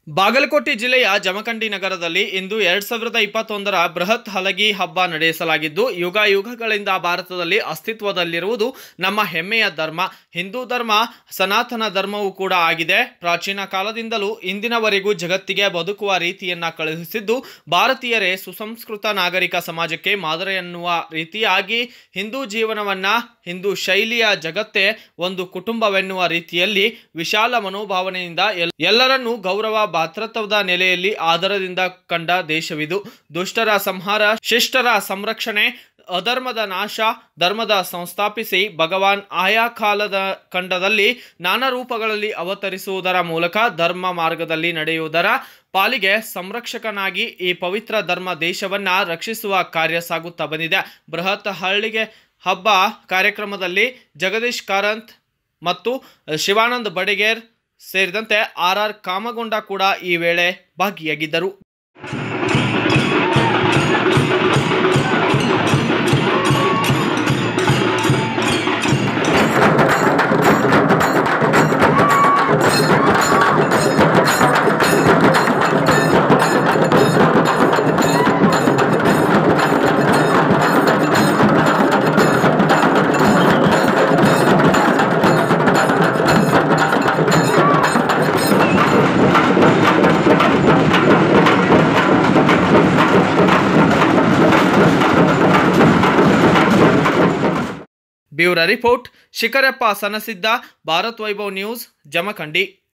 ಬಾಗಲಕೋಟೆ ಜಿಲ್ಲೆಯ ಜಮಖಂಡಿ ನಗರದಲ್ಲಿ ಇಂದು ಎರಡ್ ಸಾವಿರದ ಇಪ್ಪತ್ತೊಂದರ ಬೃಹತ್ ಹಲಗಿ ಹಬ್ಬ ನಡೆಸಲಾಗಿದ್ದು ಯುಗ ಯುಗಗಳಿಂದ ಭಾರತದಲ್ಲಿ ಅಸ್ತಿತ್ವದಲ್ಲಿರುವುದು ನಮ್ಮ ಹೆಮ್ಮೆಯ ಧರ್ಮ ಹಿಂದೂ ಧರ್ಮ ಸನಾತನ ಧರ್ಮವೂ ಕೂಡ ಆಗಿದೆ ಪ್ರಾಚೀನ ಕಾಲದಿಂದಲೂ ಇಂದಿನವರೆಗೂ ಜಗತ್ತಿಗೆ ಬದುಕುವ ರೀತಿಯನ್ನ ಕಳುಹಿಸಿದ್ದು ಭಾರತೀಯರೇ ಸುಸಂಸ್ಕೃತ ನಾಗರಿಕ ಸಮಾಜಕ್ಕೆ ಮಾದರಿ ಎನ್ನುವ ರೀತಿಯಾಗಿ ಹಿಂದೂ ಜೀವನವನ್ನ ಹಿಂದೂ ಶೈಲಿಯ ಜಗತ್ತೇ ಒಂದು ಕುಟುಂಬವೆನ್ನುವ ರೀತಿಯಲ್ಲಿ ವಿಶಾಲ ಮನೋಭಾವನೆಯಿಂದ ಎಲ್- ಎಲ್ಲರನ್ನೂ ಗೌರವ ಭಾತೃತ್ವದ ನೆಲೆಯಲ್ಲಿ ಆದರದಿಂದ ಕಂಡ ದೇಶವಿದು ದುಷ್ಟರ ಸಂಹಾರ ಶಿಷ್ಟರ ಸಂರಕ್ಷಣೆ ಅಧರ್ಮದ ನಾಶ ಧರ್ಮದ ಸಂಸ್ಥಾಪಿಸಿ ಭಗವಾನ್ ಆಯಾ ಕಾಲದ ಖಂಡದಲ್ಲಿ ನಾನಾ ರೂಪಗಳಲ್ಲಿ ಅವತರಿಸುವುದರ ಮೂಲಕ ಧರ್ಮ ಮಾರ್ಗದಲ್ಲಿ ನಡೆಯುವುದರ ಪಾಲಿಗೆ ಸಂರಕ್ಷಕನಾಗಿ ಈ ಪವಿತ್ರ ಧರ್ಮ ದೇಶವನ್ನ ರಕ್ಷಿಸುವ ಕಾರ್ಯ ಸಾಗುತ್ತಾ ಬಂದಿದೆ ಬೃಹತ್ ಹಳ್ಳಿಗೆ ಹಬ್ಬ ಕಾರ್ಯಕ್ರಮದಲ್ಲಿ ಜಗದೀಶ್ ಕಾರಂತ್ ಮತ್ತು ಶಿವಾನಂದ್ ಬಡಿಗೇರ್ ಸೇರಿದಂತೆ ಆರ್ ಆರ್ ಕಾಮಗೊಂಡ ಕೂಡ ಈ ವೇಳೆ ಭಾಗಿಯಾಗಿದ್ದರು bureau report Shikharappa Sanasidda Bharat Vaibhav news Jamkhandi